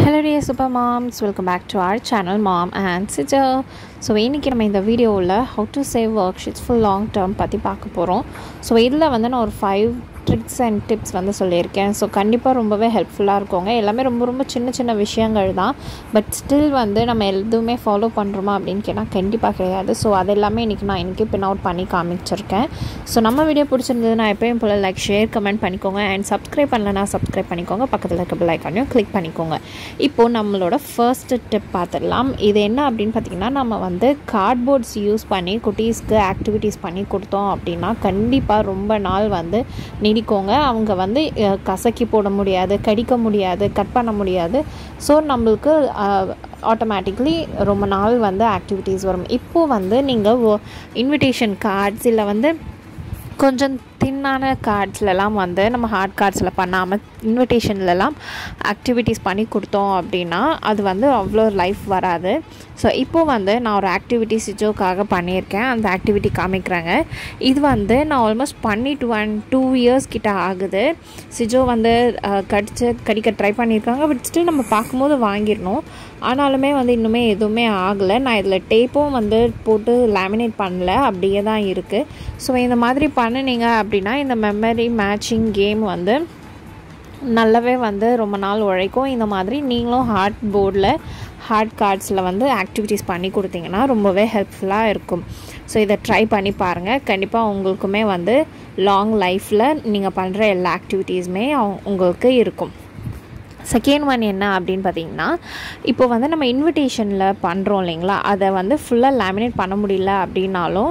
hello டே super moms welcome back to our channel mom and sister so இன்றைக்கி நம்ம இந்த வீடியோவில் how to save worksheets full long term பற்றி பார்க்க போகிறோம் ஸோ இதில் வந்து நான் ஒரு ஃபைவ் ட்ரிக்ஸ் அண்ட் டிப்ஸ் வந்து சொல்லியிருக்கேன் ஸோ கண்டிப்பாக ரொம்பவே ஹெல்ப்ஃபுல்லாக இருக்குங்க எல்லாமே ரொம்ப ரொம்ப சின்ன சின்ன விஷயங்கள் தான் பட் ஸ்டில் வந்து நம்ம எதுவுமே ஃபாலோ பண்ணுறோமா அப்படின்னு கேட்டால் கண்டிப்பாக கிடையாது ஸோ அது எல்லாமே இன்றைக்கி நான் இன்றைக்கி பின் அவுட் பண்ணி காமிச்சிருக்கேன் ஸோ நம்ம வீடியோ பிடிச்சிருந்ததுன்னா எப்பயும் போல் லைக் ஷேர் கமெண்ட் பண்ணிக்கோங்க அண்ட் சப்ஸ்கிரைப் பண்ணலன்னா சப்ஸ்கிரைப் பண்ணிக்கோங்க பக்கத்தில் இருக்க பெல் ஐக்கானையும் கிளிக் பண்ணிக்கோங்க இப்போது நம்மளோட ஃபர்ஸ்ட் டிப் பார்த்துடலாம் இது என்ன அப்படின்னு பார்த்தீங்கன்னா நம்ம வந்து கார்ட்போர்ட்ஸ் யூஸ் பண்ணி குட்டீஸ்க்கு ஆக்டிவிட்டீஸ் பண்ணி கொடுத்தோம் அப்படின்னா கண்டிப்பாக ரொம்ப நாள் வந்து நீடிக்கோங்க அவங்க வந்து அஹ், கசக்கி போட முடியாது கடிக்க முடியாது கட் பண்ண முடியாது ஸோ நம்மளுக்கு ஆட்டோமேட்டிக்லி ரொம்ப நாள் வந்து ஆக்டிவிட்டீஸ் வரும் இப்போது வந்து நீங்கள் இன்விடேஷன் கார்ட்ஸ் இல்லை வந்து கொஞ்சம் தின்னான கார்ட்ஸ்லலாம் வந்து நம்ம ஹார்ட் கார்ட்ஸில் பண்ணாமல் இன்விடேஷன்லலாம் ஆக்டிவிட்டீஸ் பண்ணி கொடுத்தோம் அப்படின்னா அது வந்து அவ்வளோ லைஃப் வராது ஸோ இப்போது வந்து நான் ஒரு ஆக்டிவிட்டி சிஜோக்காக பண்ணியிருக்கேன் அந்த ஆக்டிவிட்டி காமிக்கிறேங்க இது வந்து நான் ஆல்மோஸ்ட் பண்ணி டூ அண்ட் டூ இயர்ஸ் கிட்ட ஆகுது சிஜோ வந்து அஹ், கடிச்சு கடிக்க ட்ரை பண்ணியிருக்காங்க பட் ஸ்டில் நம்ம பார்க்கும்போது வாங்கிடணும் ஆனாலுமே வந்து இன்னுமே எதுவுமே ஆகலை நான் இதில் டேப்பும் வந்து போட்டு லேமினேட் பண்ணல அப்படியே தான் இருக்குது ஸோ இந்த மாதிரி பண்ணினீங்க அப்படின்னா இந்த மெமரி மேட்சிங் கேம் வந்து நல்லாவே வந்து ரொம்ப நாள் உழைக்கும் இந்த மாதிரி நீங்களும் ஹார்ட் போர்டில் ஹார்ட் கார்ட்ஸில் வந்து ஆக்டிவிட்டீஸ் பண்ணி கொடுத்தீங்கன்னா ரொம்பவே ஹெல்ப்ஃபுல்லாக இருக்கும் ஸோ இதை ட்ரை பண்ணி பாருங்கள் கண்டிப்பாக உங்களுக்குமே வந்து லாங் லைஃப்பில் நீங்கள் பண்ணுற எல்லா ஆக்டிவிட்டீஸுமே உங்களுக்கு இருக்கும் செகண்ட் ஒன் என்ன அப்படின்னு பார்த்தீங்கன்னா இப்போ வந்து நம்ம இன்விடேஷனில் பண்ணுறோம் இல்லைங்களா அதை வந்து ஃபுல்லாக லேமினேட் பண்ண முடியல அப்படின்னாலும்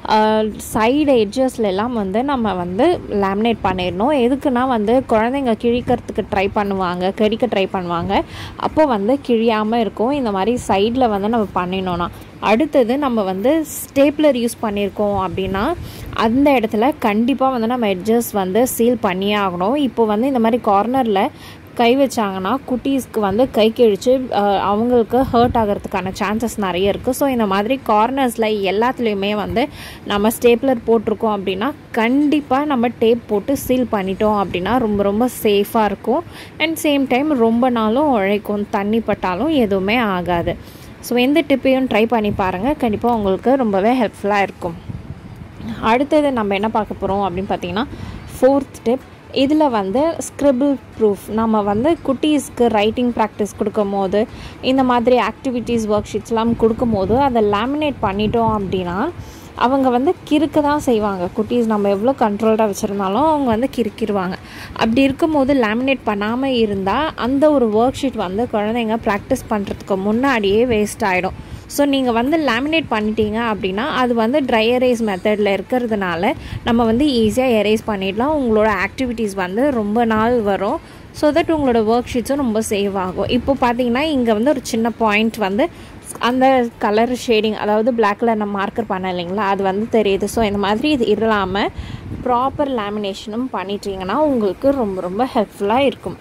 சைடு எட்ஜஸ்லாம் வந்து நம்ம வந்து லேமினேட் பண்ணிடணும் எதுக்குன்னா வந்து குழந்தைங்க கிழிக்கிறதுக்கு ட்ரை பண்ணுவாங்க கடிக்க ட்ரை பண்ணுவாங்க அப்போ வந்து கிழியாமல் இருக்கும் இந்த மாதிரி சைடில் வந்து நம்ம பண்ணினோன்னா அடுத்தது நம்ம வந்து ஸ்டேப்லர் யூஸ் பண்ணியிருக்கோம் அப்படின்னா அந்த இடத்துல கண்டிப்பாக வந்து நம்ம எட்ஜஸ் வந்து சீல் பண்ணியே ஆகணும் இப்போ வந்து இந்த மாதிரி கார்னரில் கை வச்சாங்கன்னா குட்டீஸ்க்கு வந்து கை கிழிச்சு அஹ், அவங்களுக்கு ஹர்ட் ஆகிறதுக்கான சான்சஸ் நிறைய இருக்குது ஸோ இந்த மாதிரி கார்னர்ஸில் எல்லாத்துலேயுமே வந்து நம்ம ஸ்டேப்லர் போட்டிருக்கோம் அப்படின்னா கண்டிப்பாக நம்ம டேப் போட்டு சீல் பண்ணிட்டோம் அப்படின்னா ரொம்ப ரொம்ப சேஃபாக இருக்கும் அண்ட் சேம் டைம் ரொம்ப நாளும் உழைக்கும் தண்ணி பட்டாலும் எதுவுமே ஆகாது ஸோ எந்த டிப்பையும் ட்ரை பண்ணி பாருங்கள் கண்டிப்பாக உங்களுக்கு ரொம்பவே ஹெல்ப்ஃபுல்லாக இருக்கும் அடுத்தது நம்ம என்ன பார்க்க போகிறோம் அப்படின்னு பார்த்தீங்கன்னா ஃபோர்த் ஸ்டெப் இதில் வந்து ஸ்கிரிபிள் ப்ரூஃப் நம்ம வந்து குட்டீஸ்க்கு ரைட்டிங் ப்ராக்டிஸ் கொடுக்கும் போது இந்த மாதிரி ஆக்டிவிட்டீஸ் ஒர்க் ஷீட்ஸ்லாம் கொடுக்கும் போது அதை லேமினேட் பண்ணிட்டோம் அப்படின்னா அவங்க வந்து கிறுக்க தான் செய்வாங்க குட்டீஸ் நம்ம எவ்வளோ கண்ட்ரோல்டாக வச்சுருந்தாலும் அவங்க வந்து கிறுக்கிடுவாங்க அப்படி இருக்கும்போது லேமினேட் பண்ணாமல் இருந்தால் அந்த ஒரு ஒர்க் ஷீட் வந்து குழந்தைங்க ப்ராக்டிஸ் பண்ணுறதுக்கு முன்னாடியே வேஸ்ட் ஆகிடும் ஸோ நீங்கள் வந்து லேமினேட் பண்ணிட்டீங்க அப்படின்னா அது வந்து ட்ரை எரேஸ் மெத்தடில் இருக்கிறதுனால நம்ம வந்து ஈஸியாக எரேஸ் பண்ணிடலாம் உங்களோட ஆக்டிவிட்டீஸ் வந்து ரொம்ப நாள் வரும் ஸோ தட் உங்களோட ஒர்க் ஷீட்ஸும் ரொம்ப சேவ் ஆகும் இப்போ பார்த்தீங்கன்னா இங்கே வந்து ஒரு சின்ன பாயிண்ட் வந்து அந்த கலர் ஷேடிங் அதாவது பிளாக்ல நம்ம மார்க்கர் பண்ண இல்லைங்களா அது வந்து தெரியுது ஸோ இந்த மாதிரி இது இல்லாமல் ப்ராப்பர் லேமினேஷனும் பண்ணிட்டீங்கன்னா உங்களுக்கு ரொம்ப ரொம்ப ஹெல்ப்ஃபுல்லாக இருக்கும்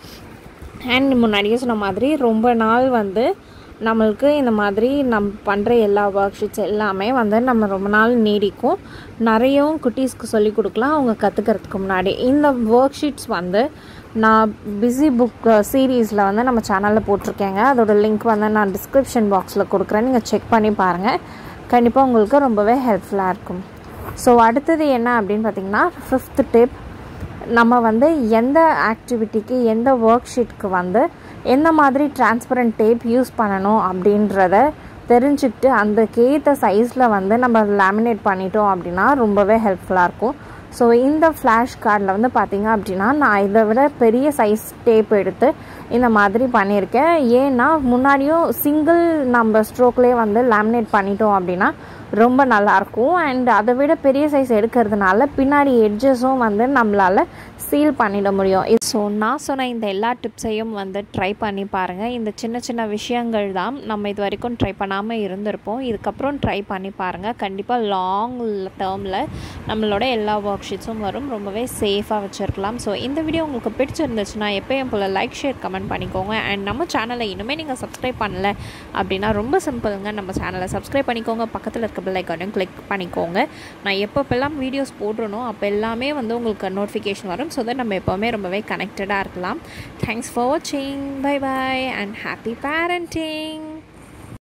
அண்ட் முன்னாடியே சொன்ன மாதிரி ரொம்ப நாள் வந்து நம்மளுக்கு இந்த மாதிரி நம் பண்ணுற எல்லா ஒர்க் ஷீட்ஸ் எல்லாமே வந்து நம்ம ரொம்ப நாள் நீடிக்கும் நிறையவும் குட்டீஸ்க்கு சொல்லி கொடுக்கலாம் அவங்க கற்றுக்கிறதுக்கு முன்னாடி இந்த ஒர்க் ஷீட்ஸ் வந்து நான் பிஸி புக் சீரீஸில் வந்து நம்ம சேனலில் போட்டிருக்கேங்க அதோட லிங்க் வந்து நான் டிஸ்கிரிப்ஷன் பாக்ஸில் கொடுக்குறேன் நீங்கள் செக் பண்ணி பாருங்கள் கண்டிப்பாக உங்களுக்கு ரொம்பவே ஹெல்ப்ஃபுல்லாக இருக்கும் ஸோ அடுத்தது என்ன அப்படின்னு பார்த்தீங்கன்னா ஃபிஃப்த் டிப் நம்ம வந்து எந்த ஆக்டிவிட்டிக்கு எந்த ஒர்க் ஷீட்க்கு வந்து எந்த மாதிரி டிரான்ஸ்பரண்ட் டேப் யூஸ் பண்ணணும் அப்படின்றத தெரிஞ்சுக்கிட்டு அதுக்கேற்ற சைஸில் வந்து நம்ம லேமினேட் பண்ணிட்டோம் அப்படின்னா ரொம்பவே ஹெல்ப்ஃபுல்லாக இருக்கும் ஸோ இந்த ஃப்ளாஷ் கார்டில் வந்து பார்த்தீங்க அப்படின்னா நான் இதை விட பெரிய சைஸ் டேப் எடுத்து இந்த மாதிரி பண்ணியிருக்கேன் ஏன்னா முன்னாடியும் சிங்கிள் நம்ம ஸ்ட்ரோக்லேயே வந்து லேமினேட் பண்ணிட்டோம் அப்படின்னா ரொம்ப நல்லாயிருக்கும் அண்ட் அதை விட பெரிய சைஸ் எடுக்கிறதுனால பின்னாடி எட்ஜஸும் வந்து நம்மளால் சீல் பண்ணிட முடியும் ஸோ நான் சொன்ன இந்த எல்லா டிப்ஸையும் வந்து ட்ரை பண்ணி பாருங்கள் இந்த சின்ன சின்ன விஷயங்கள் தான் நம்ம இது வரைக்கும் ட்ரை பண்ணாமல் இருந்திருப்போம் இதுக்கப்புறம் ட்ரை பண்ணி பாருங்கள் கண்டிப்பாக லாங் டேர்மில் நம்மளோட எல்லா ஒர்க் ஷீட்ஸும் வரும் ரொம்பவே சேஃபாக வச்சுருக்கலாம் ஸோ இந்த வீடியோ உங்களுக்கு பிடிச்சிருந்துச்சுன்னா எப்பயும் போல் லைக் ஷேர் கமெண்ட் பண்ணிக்கோங்க அண்ட் நம்ம சேனலை இன்னுமே நீங்கள் சப்ஸ்கிரைப் பண்ணல அப்படின்னா ரொம்ப சிம்பிளுங்க நம்ம சேனலை சப்ஸ்கிரைப் பண்ணிக்கோங்க பக்கத்தில் இருக்க பெல் ஐக்கானையும் கிளிக் பண்ணிக்கோங்க நான் எப்பப்பெல்லாம் வீடியோஸ் போடுறனோ அப்போ எல்லாமே வந்து உங்களுக்கு நோட்டிஃபிகேஷன் வரும் பண்ணணும் ஸோ தட் நம்ம எப்போவுமே ரொம்பவே கனெக்டடாக இருக்கலாம் தேங்க்ஸ் ஃபார் வாட்சிங் bye bye and happy parenting